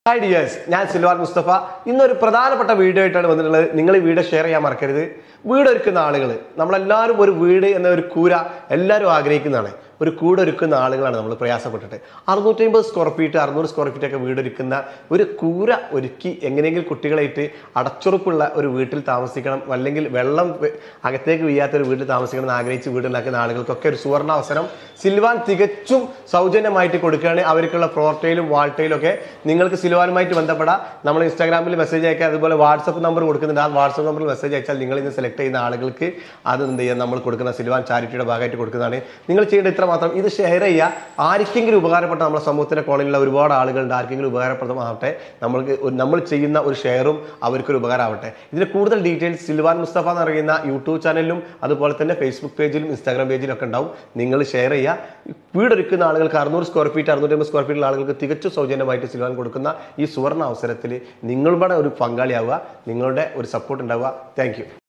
hi dears ഞാൻ സിൽവാർ മുസ്തഫ ഇന്നൊരു പ്രധാനപ്പെട്ട വീഡിയോ ആയിട്ടാണ് വന്നിട്ടുള്ളത് നിങ്ങൾ ഈ വീഡിയോ ഷെയർ ചെയ്യാൻ മറക്കരുത് വീട് ഒരുക്കുന്ന ആളുകൾ നമ്മളെല്ലാവരും ഒരു വീട് എന്ന ഒരു കൂര എല്ലാവരും ആഗ്രഹിക്കുന്നതാണ് ഒരു കൂട് ഒരുക്കുന്ന ആളുകളാണ് നമ്മൾ പ്രയാസപ്പെട്ടിട്ട് അറുന്നൂറ്റി അമ്പത് സ്ക്വയർ ഫീറ്റ് അറുന്നൂറ് സ്ക്വയർ ഫീറ്റ് ഒക്കെ വീട് ഒരുക്കുന്ന ഒരു കൂര ഒരുക്കി എങ്ങനെയെങ്കിലും കുട്ടികളായിട്ട് അടച്ചുറപ്പുള്ള ഒരു വീട്ടിൽ താമസിക്കണം അല്ലെങ്കിൽ വെള്ളം വെ- അകത്തേക്ക് വീഴാത്ത ഒരു വീട്ടിൽ താമസിക്കണം എന്ന് ആഗ്രഹിച്ച് വീടുണ്ടാക്കുന്ന ആളുകൾക്കൊക്കെ ഒരു സുവർണ അവസരം സിൽവാൻ തികച്ചും സൗജന്യമായിട്ട് കൊടുക്കുകയാണ് അവർക്കുള്ള ഫ്ലോർട്ടയിലും വാൾട്ടയിലും ഒക്കെ നിങ്ങൾക്ക് സിൽവാനുമായിട്ട് ബന്ധപ്പെടാം നമ്മൾ ഇൻസ്റ്റാഗ്രാമിൽ മെസ്സേജ് അയക്കുക അതുപോലെ വാട്സപ്പ് നമ്പർ കൊടുക്കുന്നുണ്ട് ആ വാട്സപ്പ് നമ്പറിൽ മെസ്സേജ് അയച്ചാൽ നിങ്ങൾ ഇന്ന് സെലക്ട് ചെയ്യുന്ന ആളുകൾക്ക് അത് എന്ത് ചെയ്യാം നമ്മൾ കൊടുക്കുന്ന സിൽവാൻ ചാരിറ്റിയുടെ ഭാഗമായിട്ട് കൊടുക്കുന്നതാണ് നിങ്ങൾ ചെയ്യേണ്ട ഇത്ര മാത്രം ഇത് ഷെയർ ചെയ്യുക ആർക്കെങ്കിലും ഉപകാരപ്പെട്ട നമ്മുടെ സമൂഹത്തിന്റെ കോളനിയിലുള്ള ഒരുപാട് ആളുകളുണ്ട് ആർക്കെങ്കിലും ഉപകാരപ്രദമാവട്ടെ നമ്മൾക്ക് ഒരു- നമ്മൾ ചെയ്യുന്ന ഒരു ഷെയറും അവർക്കൊരു ഉപകാരമാവട്ടെ ഇതിന് കൂടുതൽ ഡീറ്റെയിൽസ് സിൽവാൻ മുസ്തഫ എന്ന് പറയുന്ന യൂട്യൂബ് ചാനലിലും അതുപോലെ തന്നെ ഫേസ്ബുക്ക് പേജിലും ഇൻസ്റ്റാഗ്രാം പേജിലും ഒക്കെ ഉണ്ടാവും നിങ്ങൾ ഷെയർ ചെയ്യുക വീടൊരുക്കുന്ന ആളുകൾക്ക് അറുന്നൂറ് സ്ക്വയർ ഫീറ്റ് അറുന്നൂറ്റമ്പത് സ്ക്വയർ ഫീറ്റുള്ള ആളുകൾക്ക് തികച്ചും സൗജന്യമായിട്ട് സിൽവാൻ കൊടുക്കുന്ന ഈ സുവർണ അവസരത്തിൽ നിങ്ങളുടെ ഒരു പങ്കാളിയാവുക നിങ്ങളുടെ ഒരു സപ്പോർട്ട് ഉണ്ടാവുക താങ്ക്